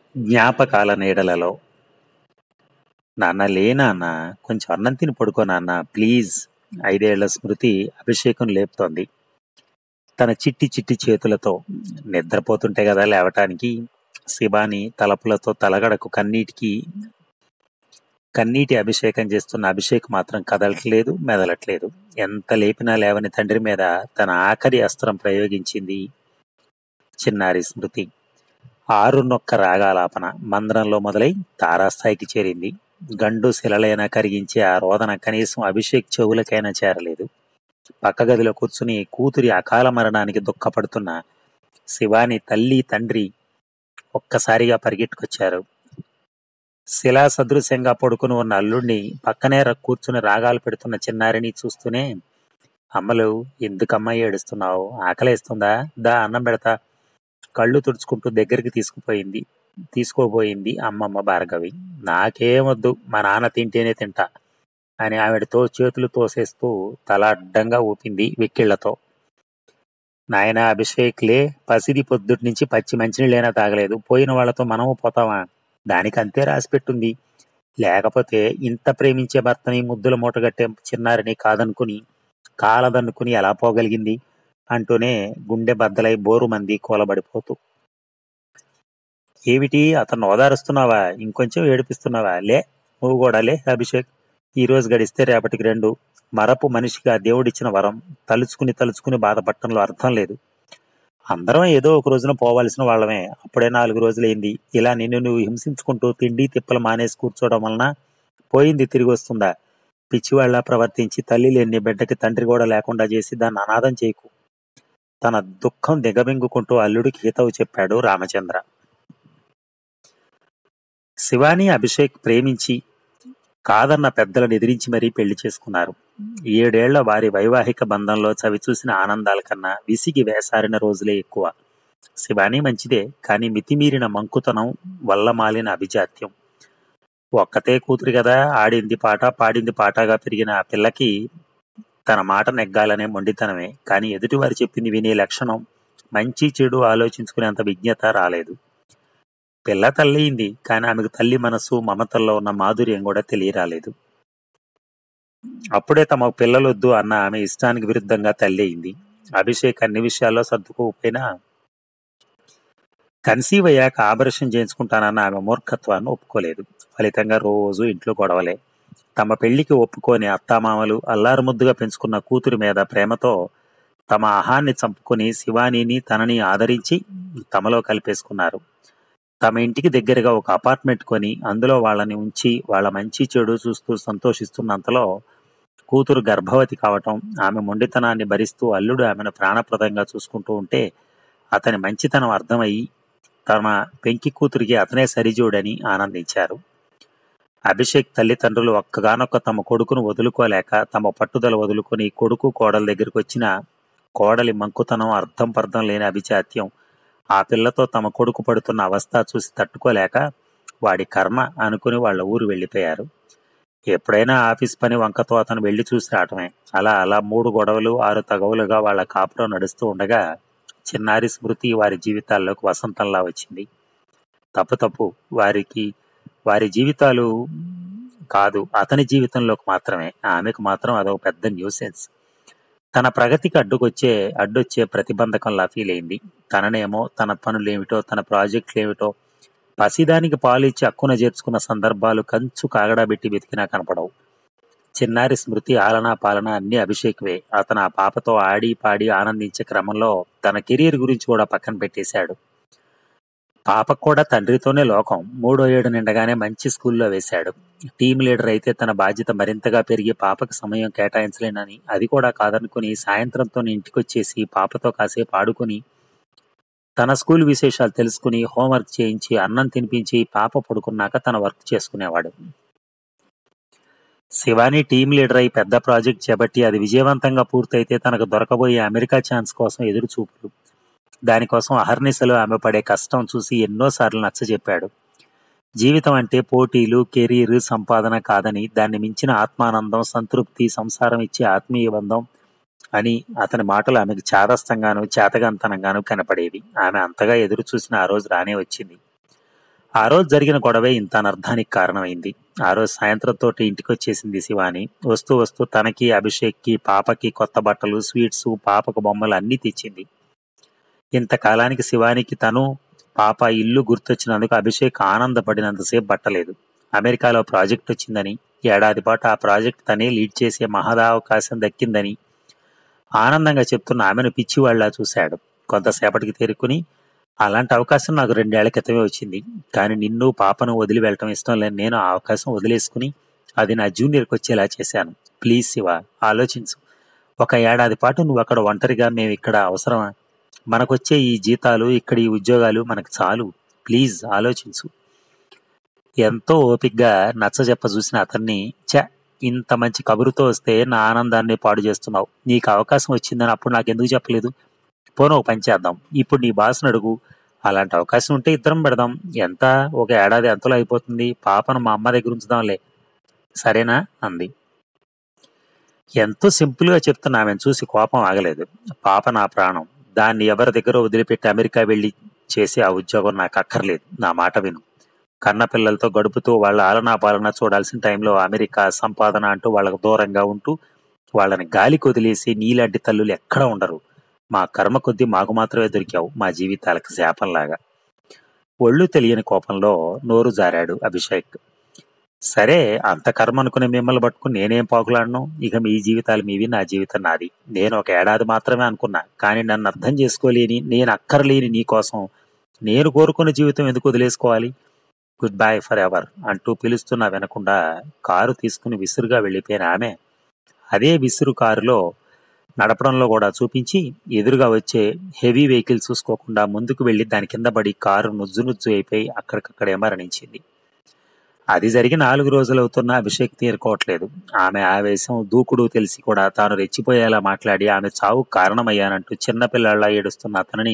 జ్ఞాపకాల నీడలలో నాన్న లే నాన్న కొంచెం అన్నం తిని పడుకో నాన్న ప్లీజ్ ఐదేళ్ల స్మృతి అభిషేకం లేపుతోంది తన చిట్టి చిట్టి చేతులతో నిద్రపోతుంటే కదా లేవటానికి శివాని తలపులతో తలగడకు కన్నీటికి కన్నీటి అభిషేకం చేస్తున్న అభిషేక్ మాత్రం కదలట్లేదు మెదలట్లేదు ఎంత లేపినా లేవని తండ్రి మీద తన ఆఖరి అస్త్రం ప్రయోగించింది చిన్నారి స్మృతి ఆరు నొక్క రాగాలాపన మందరంలో మొదలై తారాస్థాయికి చేరింది గండు శిలలైనా కరిగించే ఆ రోదన కనీసం అభిషేక్ చెవులకైనా చేరలేదు పక్క గదిలో కూర్చుని కూతురి అకాల మరణానికి దుఃఖపడుతున్న శివాని తల్లి తండ్రి ఒక్కసారిగా పరిగెట్టుకొచ్చారు శిలా సదృశ్యంగా పడుకుని ఉన్న అల్లుడిని పక్కనే ర- కూర్చుని రాగాలు పెడుతున్న చిన్నారిని చూస్తూనే అమ్మలు ఎందుకమ్మా ఏడుస్తున్నావు ఆకలేస్తుందా దా అన్నం పెడతా కళ్ళు తుడుచుకుంటూ దగ్గరికి తీసుకుపోయింది తీసుకోబోయింది అమ్మమ్మ భార్గవి నాకేమొద్దు మా నాన్న తింటేనే తింటా అని ఆవిడతో చేతులు తోసేస్తూ తల అడ్డంగా ఊపింది వెక్కిళ్లతో నాయన అభిషేక్ లే పసిది పొద్దుటి నుంచి పచ్చి మంచినీళ్ళైనా తాగలేదు పోయిన వాళ్ళతో మనము పోతామా దానికి అంతే రాసి పెట్టుంది లేకపోతే ఇంత ప్రేమించే భర్తని ముద్దుల మూటగట్టే చిన్నారిని కాదనుకుని కాలదనుకుని ఎలా పోగలిగింది అంటూనే గుండె బద్దలై బోరు మంది కూలబడిపోతూ ఏమిటి అతను ఓదారుస్తున్నావా ఇంకొంచెం ఏడిపిస్తున్నావా లే నువ్వు కూడా లే అభిషేక్ ఈ రోజు గడిస్తే రేపటికి రెండు మరపు మనిషిగా దేవుడిచ్చిన వరం తలుచుకుని తలుచుకుని బాధపడటంలో అర్థం లేదు అందరం ఏదో ఒక రోజున పోవాల్సిన వాళ్ళమే అప్పుడే నాలుగు రోజులైంది ఇలా నిన్ను నువ్వు హింసించుకుంటూ తిండి తిప్పలు మానేసి కూర్చోవడం వలన పోయింది తిరిగి వస్తుందా పిచ్చివాళ్లా ప్రవర్తించి తల్లి లేని బిడ్డకి తండ్రి కూడా లేకుండా చేసి దాన్ని అనాథం చేయకు తన దుఃఖం దిగబెంగుకుంటూ అల్లుడికి హితవు చెప్పాడు రామచంద్ర శివాని అభిషేక్ ప్రేమించి కాదన్న పెద్దలను ఎదిరించి మరీ పెళ్లి చేసుకున్నారు ఏడేళ్ల వారి వైవాహిక బంధంలో చవిచూసిన ఆనందాల కన్నా విసిగి వేసారిన రోజులే ఎక్కువ శివాని మంచిదే కానీ మితిమీరిన మంకుతనం వల్ల మాలిన అభిజాత్యం ఒక్కతే కూతురు కదా ఆడింది పాట పాడింది పాటగా పెరిగిన ఆ పిల్లకి తన మాట నెగ్గాలనే మొండితనమే కానీ ఎదుటివారు చెప్పింది వినే లక్షణం మంచి చెడు ఆలోచించుకునేంత విజ్ఞత రాలేదు పిల్ల తల్లయింది కానీ ఆమెకు తల్లి మనసు మమతల్లో ఉన్న మాధుర్యం కూడా తెలియరాలేదు అప్పుడే తమ పిల్లలొద్దు అన్న ఆమె ఇష్టానికి విరుద్ధంగా తల్లి అయింది అభిషేక్ అన్ని విషయాల్లో సర్దుకోకపోయినా కన్సీవ్ అయ్యాక ఆపరేషన్ చేయించుకుంటానన్న ఆమె మూర్ఖత్వాన్ని ఒప్పుకోలేదు ఫలితంగా రోజు ఇంట్లో గొడవలే తమ పెళ్లికి ఒప్పుకోని అత్తామామలు అల్లారు ముద్దుగా పెంచుకున్న కూతురి మీద ప్రేమతో తమ అహాన్ని చంపుకొని శివానీని తనని ఆదరించి తమలో కలిపేసుకున్నారు తమ ఇంటికి దగ్గరగా ఒక అపార్ట్మెంట్ కొని అందులో వాళ్ళని ఉంచి వాళ్ళ మంచి చెడు చూస్తూ సంతోషిస్తున్నంతలో కూతురు గర్భవతి కావటం ఆమె మొండితనాన్ని భరిస్తూ అల్లుడు ఆమెను ప్రాణప్రదంగా చూసుకుంటూ ఉంటే అతని మంచితనం అర్థమయ్యి తమ పెంకి కూతురికి అతనే సరిజోడని ఆనందించారు అభిషేక్ తల్లిదండ్రులు ఒక్కగానొక్క తమ కొడుకును వదులుకోలేక తమ పట్టుదల వదులుకొని కొడుకు కోడల దగ్గరికి వచ్చిన కోడలి మంకుతనం అర్థం పర్థం లేని అభిజాత్యం ఆ పిల్లతో తమ కొడుకు పడుతున్న అవస్థ చూసి తట్టుకోలేక వాడి కర్మ అనుకుని వాళ్ళ ఊరు వెళ్ళిపోయారు ఎప్పుడైనా ఆఫీస్ పని వంకతో అతను వెళ్లి చూసి రావటమే అలా అలా మూడు గొడవలు ఆరు తగవులుగా వాళ్ళ కాపురం నడుస్తూ ఉండగా చిన్నారి స్మృతి వారి జీవితాల్లోకి వసంతంలా వచ్చింది తప్పు తప్పు వారికి వారి జీవితాలు కాదు అతని జీవితంలోకి మాత్రమే ఆమెకు మాత్రం అదొక పెద్ద న్యూసెన్స్ తన ప్రగతికి అడ్డుకొచ్చే అడ్డొచ్చే ప్రతిబంధకంలా ఫీల్ అయింది తననేమో తన పనులేమిటో తన ప్రాజెక్టులు ఏమిటో పసిదానికి పాలు ఇచ్చి అక్కున చేర్చుకున్న సందర్భాలు కంచు కాగడాబెట్టి వెతికినా కనపడవు చిన్నారి స్మృతి ఆలనా పాలన అన్ని అభిషేక్వే అతను ఆ పాపతో ఆడి పాడి ఆనందించే క్రమంలో తన కెరీర్ గురించి కూడా పక్కన పెట్టేశాడు పాపకు కూడా తండ్రితోనే లోకం మూడో ఏడు నిండగానే మంచి స్కూల్లో వేశాడు టీం లీడర్ అయితే తన బాధ్యత మరింతగా పెరిగి పాపకు సమయం కేటాయించలేనని అది కూడా కాదనుకుని సాయంత్రంతో ఇంటికొచ్చేసి పాపతో కాసేపు ఆడుకుని తన స్కూల్ విశేషాలు తెలుసుకుని హోంవర్క్ చేయించి అన్నం తినిపించి పాప పడుకున్నాక తన వర్క్ చేసుకునేవాడు శివాని టీం లీడర్ అయి పెద్ద ప్రాజెక్ట్ చేపట్టి అది విజయవంతంగా పూర్తయితే తనకు దొరకబోయే అమెరికా ఛాన్స్ కోసం ఎదురు చూపులు దానికోసం అహర్నిశలు ఆమె పడే కష్టం చూసి ఎన్నోసార్లు నచ్చజెప్పాడు జీవితం అంటే పోటీలు కెరీర్ సంపాదన కాదని దాన్ని మించిన ఆత్మానందం సంతృప్తి సంసారం ఇచ్చే ఆత్మీయ బంధం అని అతని మాటలు ఆమెకు చాదస్తంగాను చేతగంతనంగాను కనపడేవి ఆమె అంతగా ఎదురు చూసిన ఆ రోజు రానే వచ్చింది ఆ రోజు జరిగిన గొడవే ఇంత అనర్థానికి కారణమైంది ఆ రోజు సాయంత్రంతో ఇంటికి వచ్చేసింది శివాని వస్తూ వస్తూ తనకి అభిషేక్కి పాపకి కొత్త బట్టలు స్వీట్స్ పాపకు బొమ్మలు అన్నీ తెచ్చింది ఇంతకాలానికి శివానికి తను పాప ఇల్లు గుర్తొచ్చినందుకు అభిషేక్ ఆనందపడినంతసేపు పట్టలేదు అమెరికాలో ప్రాజెక్ట్ వచ్చిందని ఏడాది పాటు ఆ ప్రాజెక్ట్ తనే లీడ్ చేసే మహదావకాశం దక్కిందని ఆనందంగా చెప్తున్న ఆమెను పిచ్చివాళ్లా చూశాడు కొంతసేపటికి తేరుకుని అలాంటి అవకాశం నాకు రెండేళ్ల క్రితమే వచ్చింది కానీ నిన్ను పాపను వదిలి వెళ్ళటం ఇష్టం లేని నేను ఆ అవకాశం వదిలేసుకుని అది నా జూనియర్కి వచ్చేలా చేశాను ప్లీజ్ శివ ఆలోచించు ఒక ఏడాది పాటు నువ్వు అక్కడ ఒంటరిగా మేము ఇక్కడ అవసరమా మనకొచ్చే ఈ జీతాలు ఇక్కడ ఈ ఉద్యోగాలు మనకు చాలు ప్లీజ్ ఆలోచించు ఎంతో ఓపిగ్గా నచ్చజెప్ప చూసిన అతన్ని చ ఇంత మంచి కబురుతో వస్తే నా ఆనందాన్ని పాడు చేస్తున్నావు నీకు అవకాశం వచ్చిందని అప్పుడు నాకు ఎందుకు చెప్పలేదు పోను ఒక పని చేద్దాం ఇప్పుడు నీ బాస్ను అడుగు అలాంటి అవకాశం ఉంటే ఇద్దరం పెడదాం ఎంత ఒక ఏడాది ఎంతలో అయిపోతుంది పాపను మా అమ్మ దగ్గర ఉంచుదాంలే సరేనా అంది ఎంతో సింపుల్గా చెప్తున్న ఆమెను చూసి కోపం ఆగలేదు పాప నా ప్రాణం దాన్ని ఎవరి దగ్గర వదిలిపెట్టి అమెరికా వెళ్ళి చేసే ఆ ఉద్యోగం నాకు అక్కర్లేదు నా మాట విను కన్న పిల్లలతో గడుపుతూ వాళ్ళ ఆలనా పాలన చూడాల్సిన టైంలో అమెరికా సంపాదన అంటూ వాళ్ళకు దూరంగా ఉంటూ వాళ్ళని గాలికి వదిలేసి నీలాంటి తల్లులు ఎక్కడ ఉండరు మా కర్మ కొద్దీ మాకు మాత్రమే దొరికావు మా జీవితాలకు శాపంలాగా ఒళ్ళు తెలియని కోపంలో నోరు జారాడు అభిషేక్ సరే అంత కర్మ అనుకుని మిమ్మల్ని పట్టుకుని నేనేం పాకులాడను ఇక మీ జీవితాలు మీవి నా జీవితం నాది నేను ఒక ఏడాది మాత్రమే అనుకున్నా కానీ నన్ను అర్థం చేసుకోలేని నేను అక్కర్లేని నీ కోసం నేను కోరుకున్న జీవితం ఎందుకు వదిలేసుకోవాలి గుడ్ బై ఫర్ ఎవర్ అంటూ పిలుస్తున్నా వినకుండా కారు తీసుకుని విసురుగా వెళ్ళిపోయిన ఆమె అదే విసురు కారులో నడపడంలో కూడా చూపించి ఎదురుగా వచ్చే హెవీ వెహికల్ చూసుకోకుండా ముందుకు వెళ్లి దాని కింద పడి కారు నుజ్జు నుజ్జు అయిపోయి అక్కడికక్కడే మరణించింది అది జరిగి నాలుగు రోజులు అవుతున్నా అభిషేక్ తీరుకోవట్లేదు ఆమె ఆవేశం దూకుడు తెలిసి కూడా తాను రెచ్చిపోయేలా మాట్లాడి ఆమె చావు కారణమయ్యానంటూ చిన్నపిల్లాళ్ళ ఏడుస్తున్న అతనిని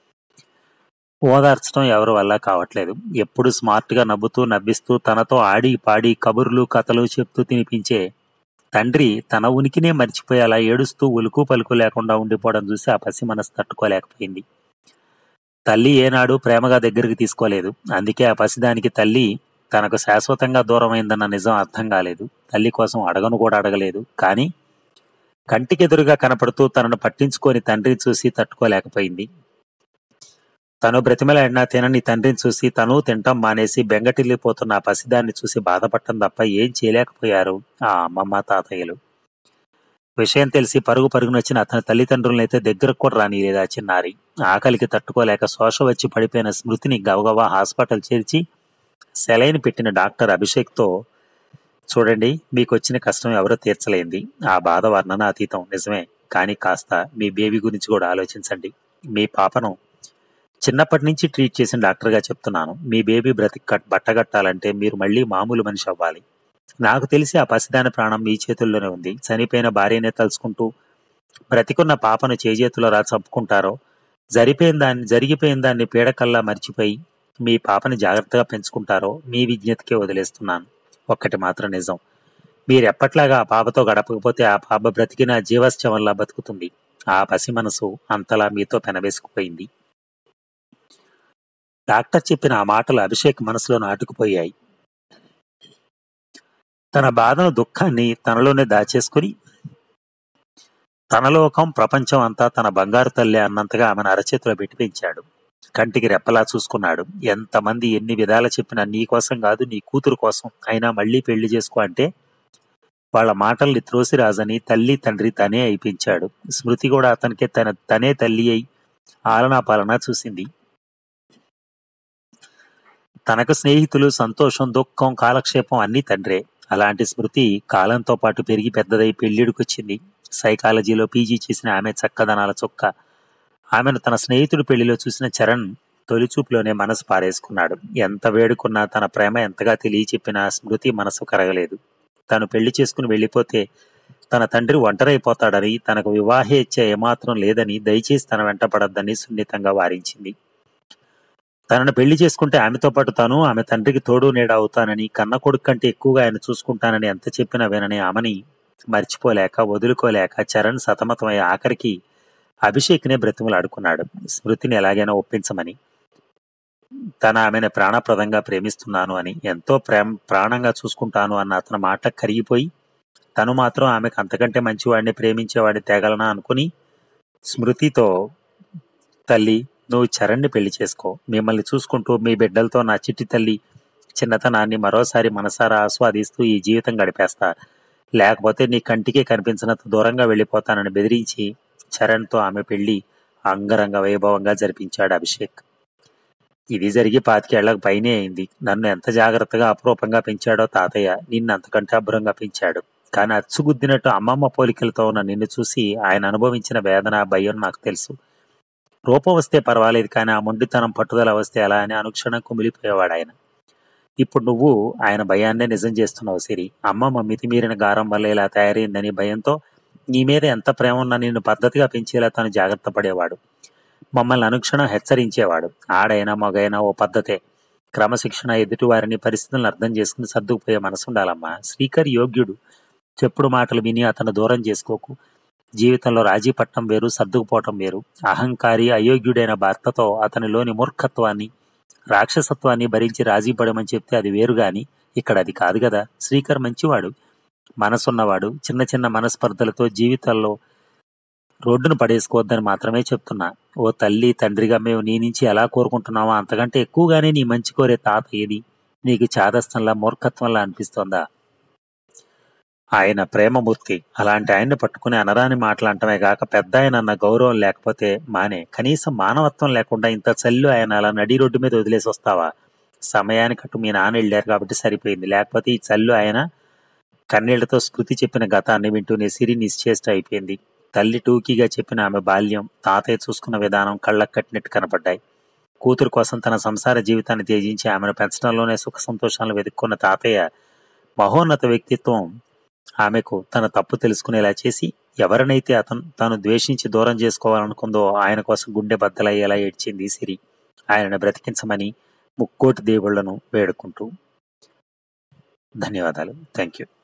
ఓదార్చడం ఎవరి వల్ల కావట్లేదు ఎప్పుడు స్మార్ట్ గా నవ్వుతూ నవ్విస్తూ తనతో ఆడి పాడి కబుర్లు కథలు చెప్తూ తినిపించే తండ్రి తన ఉనికినే మర్చిపోయేలా ఏడుస్తూ ఉలుకు పలుకు లేకుండా ఉండిపోవడం చూసి ఆ పసి మనసు తట్టుకోలేకపోయింది తల్లి ఏనాడు ప్రేమగా దగ్గరికి తీసుకోలేదు అందుకే ఆ పసిదానికి తల్లి తనకు శాశ్వతంగా దూరమైందన్న నిజం అర్థం కాలేదు తల్లి కోసం అడగను కూడా అడగలేదు కానీ కంటికెదురుగా కనపడుతూ తనను పట్టించుకొని తండ్రిని చూసి తట్టుకోలేకపోయింది తను బ్రతిమలాడినా తినని తండ్రిని చూసి తను తింటాం మానేసి బెంగటిల్లిపోతున్న ఆ పసిదాన్ని చూసి బాధపడటం తప్ప ఏం చేయలేకపోయారు ఆ అమ్మమ్మ తాతయ్యలు విషయం తెలిసి పరుగు పరుగునొచ్చిన అతని తల్లిదండ్రులనైతే దగ్గరకు కూడా రానిలేదు ఆ చిన్నారి ఆకలికి తట్టుకోలేక శోష వచ్చి పడిపోయిన స్మృతిని గవగవా హాస్పిటల్ చేర్చి సెలైన్ పెట్టిన డాక్టర్ అభిషేక్తో చూడండి మీకు వచ్చిన కష్టం ఎవరో తీర్చలేంది ఆ బాధ వర్ణన అతీతం నిజమే కానీ కాస్త మీ బేబీ గురించి కూడా ఆలోచించండి మీ పాపను చిన్నప్పటి నుంచి ట్రీట్ చేసిన డాక్టర్గా చెప్తున్నాను మీ బేబీ బ్రతికి కట్- బట్టగట్టాలంటే మీరు మళ్ళీ మామూలు మనిషి అవ్వాలి నాకు తెలిసి ఆ పసిదాని ప్రాణం మీ చేతుల్లోనే ఉంది చనిపోయిన భార్యనే తలుచుకుంటూ బ్రతికున్న పాపను చేజేతులో రా చంపుకుంటారో జరిపోయిన దాన్ని జరిగిపోయిన దాన్ని పీడకల్లా మర్చిపోయి మీ పాపని జాగ్రత్తగా పెంచుకుంటారో మీ విజ్ఞతకే వదిలేస్తున్నాను ఒక్కటి మాత్రం నిజం మీరు ఎప్పట్లాగా ఆ పాపతో గడపకపోతే ఆ పాప బ్రతికిన జీవశ్చవంలా బతుకుతుంది ఆ పసి మనసు అంతలా మీతో పెనవేసుకుపోయింది డాక్టర్ చెప్పిన ఆ మాటలు అభిషేక్ మనసులో నాటుకుపోయాయి తన బాధను దుఃఖాన్ని తనలోనే దాచేసుకుని తన లోకం ప్రపంచం అంతా తన బంగారు తల్లి అన్నంతగా ఆమెను అరచేతిలో పెట్టి పెంచాడు కంటికి రెప్పలా చూసుకున్నాడు ఎంతమంది ఎన్ని విధాలు చెప్పినా నీ కోసం కాదు నీ కూతురు కోసం అయినా మళ్ళీ పెళ్లి చేసుకో అంటే వాళ్ళ మాటల్ని త్రోసిరాజని తల్లి తండ్రి తనే అయిపించాడు స్మృతి కూడా అతనికి తన తనే తల్లి అయి ఆలనా పాలన చూసింది తనకు స్నేహితులు సంతోషం దుఃఖం కాలక్షేపం అన్నీ తండ్రే అలాంటి స్మృతి కాలంతో పాటు పెరిగి పెద్దదై పెళ్లిడికొచ్చింది సైకాలజీలో పీజీ చేసిన ఆమె చక్కదనాల చొక్క ఆమెను తన స్నేహితుడి పెళ్లిలో చూసిన చరణ్ తొలిచూపులోనే మనసు పారేసుకున్నాడు ఎంత వేడుకున్నా తన ప్రేమ ఎంతగా తెలియచెప్పినా స్మృతి మనసు కరగలేదు తను పెళ్లి చేసుకుని వెళ్ళిపోతే తన తండ్రి ఒంటరైపోతాడని తనకు వివాహేచ్ఛ ఏమాత్రం లేదని దయచేసి తన వెంట పడద్దని సున్నితంగా వారించింది తనను పెళ్లి చేసుకుంటే ఆమెతో పాటు తాను ఆమె తండ్రికి తోడు నీడ అవుతానని కన్న కొడుకు కంటే ఎక్కువగా ఆయన చూసుకుంటానని ఎంత చెప్పినా వినని ఆమెని మర్చిపోలేక వదులుకోలేక చరణ్ సతమతమై ఆఖరికి అభిషేక్నే బ్రతిమలాడుకున్నాడు స్మృతిని ఎలాగైనా ఒప్పించమని తన ఆమెను ప్రాణప్రదంగా ప్రేమిస్తున్నాను అని ఎంతో ప్రేమ ప్రాణంగా చూసుకుంటాను అన్న అతని మాట కరిగిపోయి తను మాత్రం ఆమెకు అంతకంటే మంచివాడిని ప్రేమించేవాడిని తేగలనా అనుకుని స్మృతితో తల్లి నువ్వు చరణ్ని పెళ్లి చేసుకో మిమ్మల్ని చూసుకుంటూ మీ బిడ్డలతో నా చిట్టి తల్లి చిన్నతనాన్ని మరోసారి మనసారా ఆస్వాదిస్తూ ఈ జీవితం గడిపేస్తా లేకపోతే నీ కంటికే కనిపించినంత దూరంగా వెళ్ళిపోతానని బెదిరించి చరణ్తో ఆమె పెళ్లి అంగరంగ వైభవంగా జరిపించాడు అభిషేక్ ఇది జరిగి పాతికేళ్లకు పైనే అయింది నన్ను ఎంత జాగ్రత్తగా అపురూపంగా పెంచాడో తాతయ్య నిన్ను అంతకంటే అబ్బురంగా పెంచాడు కానీ అచ్చుగుద్దినట్టు అమ్మమ్మ పోలికలతో ఉన్న నిన్ను చూసి ఆయన అనుభవించిన వేదన భయం నాకు తెలుసు రూపం వస్తే పర్వాలేదు కానీ ఆ మొండితనం పట్టుదల వస్తే ఎలా అని అనుక్షణం కుమిలిపోయేవాడు ఆయన ఇప్పుడు నువ్వు ఆయన భయాన్నే నిజం చేస్తున్నావు సిరి అమ్మమ్మ మితిమీరిన గారం వల్ల ఇలా తయారైందని భయంతో నీ మీద ఎంత ప్రేమ ఉన్నా నిన్ను పద్ధతిగా పెంచేలా తను జాగ్రత్త పడేవాడు మమ్మల్ని అనుక్షణం హెచ్చరించేవాడు ఆడైనా మగైనా ఓ పద్ధతే క్రమశిక్షణ ఎదుటివారిని పరిస్థితులను అర్థం చేసుకుని సర్దుకుపోయే మనసు ఉండాలమ్మా శ్రీకర్ యోగ్యుడు చెప్పుడు మాటలు విని అతను దూరం చేసుకోకు జీవితంలో రాజీ పట్టం వేరు సర్దుకుపోవటం వేరు అహంకారి అయోగ్యుడైన భర్తతో అతనిలోని మూర్ఖత్వాన్ని రాక్షసత్వాన్ని భరించి రాజీ పడమని చెప్తే అది వేరు గాని ఇక్కడ అది కాదు కదా శ్రీకర్ మంచివాడు మనసున్నవాడు చిన్న చిన్న మనస్పర్ధలతో జీవితాల్లో రోడ్డును పడేసుకోవద్దని మాత్రమే చెప్తున్నా ఓ తల్లి తండ్రిగా మేము నీ నుంచి ఎలా కోరుకుంటున్నావో అంతకంటే ఎక్కువగానే నీ మంచి కోరే తాత ఏది నీకు చాదస్తంలా మూర్ఖత్వంలా అనిపిస్తోందా ఆయన ప్రేమమూర్తి అలాంటి ఆయన్ని పట్టుకుని అనరాని మాటలంటమే కాక పెద్ద ఆయన అన్న గౌరవం లేకపోతే మానే కనీసం మానవత్వం లేకుండా ఇంత చల్లు ఆయన అలా నడి రోడ్డు మీద వదిలేసి వస్తావా సమయానికి అటు మీ నాన్న వెళ్ళారు కాబట్టి సరిపోయింది లేకపోతే ఈ చల్లు ఆయన కన్నీళ్లతో స్మృతి చెప్పిన గతాన్ని వింటూనే సిరి నిశ్చేష్ట అయిపోయింది తల్లి టూకీగా చెప్పిన ఆమె బాల్యం తాతయ్య చూసుకున్న విధానం కళ్ళకు కట్టినట్టు కనపడ్డాయి కూతురు కోసం తన సంసార జీవితాన్ని త్యజించి ఆమెను పెంచడంలోనే సుఖ సంతోషాలను వెతుక్కున్న తాతయ్య మహోన్నత వ్యక్తిత్వం ఆమెకు తన తప్పు తెలుసుకునేలా చేసి ఎవరినైతే అతను తాను ద్వేషించి దూరం చేసుకోవాలనుకుందో ఆయన కోసం గుండె బద్దలయ్యేలా ఏడ్చింది సిరి ఆయనను బ్రతికించమని ముక్కోటి దేవుళ్లను వేడుకుంటూ ధన్యవాదాలు థ్యాంక్ యూ